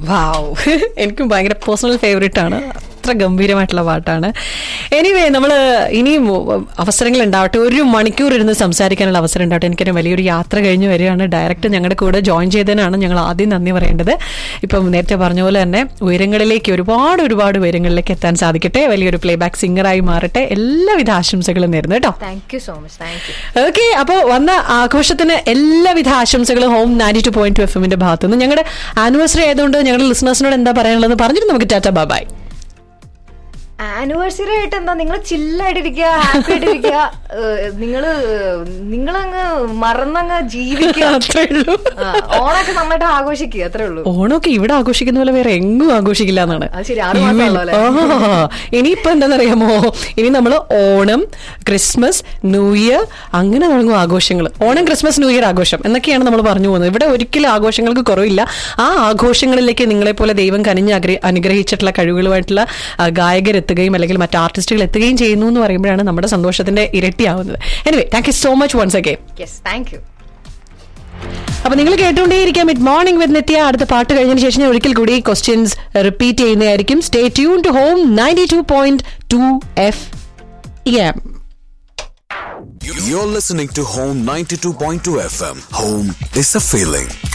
വാവ് എനിക്കും ഭയങ്കര personal favourite ആണ് അത്ര ഗംഭീരമായിട്ടുള്ള പാട്ടാണ് എനിവേ നമ്മൾ ഇനിയും അവസരങ്ങൾ ഉണ്ടാവട്ടെ ഒരു മണിക്കൂർ ഇരുന്ന് സംസാരിക്കാനുള്ള അവസരം ഉണ്ടാവട്ടെ എനിക്കൊരു വലിയൊരു യാത്ര കഴിഞ്ഞ് വരികയാണ് ഡയറക്റ്റ് ഞങ്ങളുടെ കൂടെ ജോയിൻ ചെയ്തതിനാണ് ഞങ്ങൾ ആദ്യം നന്ദി പറയേണ്ടത് ഇപ്പം നേരത്തെ പറഞ്ഞ പോലെ തന്നെ ഉയരങ്ങളിലേക്ക് ഒരുപാട് ഒരുപാട് ഉയരങ്ങളിലേക്ക് എത്താൻ സാധിക്കട്ടെ വലിയൊരു പ്ലേ ബാക്ക് സിംഗറായി മാറട്ടെ എല്ലാവിധ ആശംസകളും നേരുന്നു കേട്ടോ thank you so much thank you okay അപ്പോൾ വന്ന ആഘോഷത്തിന് എല്ലാവിധ ആശംസകളും home ninety two point two F എമ്മിന്റെ ഭാഗത്തുനിന്ന് ഞങ്ങളുടെ ആനിവേഴ്സറി ആയതുകൊണ്ട് ഞങ്ങളുടെ ലിസണേഴ്സിനോട് എന്താ പറയാനുള്ളത് പറഞ്ഞിട്ട് നമുക്ക് ടാറ്റ ബാബായ് ആനിവേഴ്സറി ആയിട്ട് എന്താ നിങ്ങൾ ചില്ലായിട്ടിരിക്കുക ഹാപ്പി ആയിട്ടിരിക്കുക നിങ്ങള് നിങ്ങളങ്ങ് മറന്നങ്ങ് ജീവിക്കുക അത്രേ ഉള്ളൂ ആ, ഓണൊക്കെ നന്നായിട്ട് ആഘോഷിക്കുക അത്രേ ഉള്ളൂ ഓണമൊക്കെ ഇവിടെ ആഘോഷിക്കുന്ന പോലെ വേറെ എങ്ങും ആഘോഷിക്കില്ല എന്നാണ് അത് ശരി, ആറ് മാസമുള്ളൂ അല്ലേ? ഇനിയിപ്പോ എന്താണെന്നറിയാമോ ഇനി നമ്മൾ ഓണം ക്രിസ്മസ് ന്യൂ ഇയർ അങ്ങനെ തുടങ്ങും ആഘോഷങ്ങൾ ഓണം ക്രിസ്മസ് ന്യൂ ഇയർ ആഘോഷം എന്നൊക്കെയാണ് നമ്മൾ പറഞ്ഞു പോകുന്നത് ഇവിടെ ഒരിക്കലും ആഘോഷങ്ങൾക്ക് കുറവില്ല ആ ആഘോഷങ്ങളിലേക്ക് നിങ്ങളെ പോലെ ദൈവം കനിഞ്ഞ് ആഗ്ര- അനുഗ്രഹിച്ചിട്ടുള്ള കഴിവുകളുമായിട്ടുള്ള ആ, ഗായകരെത്തുകയും അല്ലെങ്കിൽ മറ്റ് ആർട്ടിസ്റ്റുകൾ എത്തുകയും ചെയ്യുന്നു എന്ന് പറയുമ്പോഴാണ് നമ്മുടെ സന്തോഷത്തിന്റെ ഇരട്ടിയാവുന്നത് anyway thank you so much once again yes thank you അപ്പൊ നിങ്ങൾ കേട്ടുകൊണ്ടേയിരിക്കാം മിഡ് മോർണിംഗ് വിത്ത് നിത്യ അടുത്ത പാട്ട് കഴിഞ്ഞതിന് ശേഷം ഞാൻ ഒരിക്കൽ കൂടി ക്വസ്റ്റ്യൻസ് റിപ്പീറ്റ് ചെയ്യുന്നതായിരിക്കും stay tune to home ninety two point two F M You're listening to Home 92.2 FM. Home is a feeling.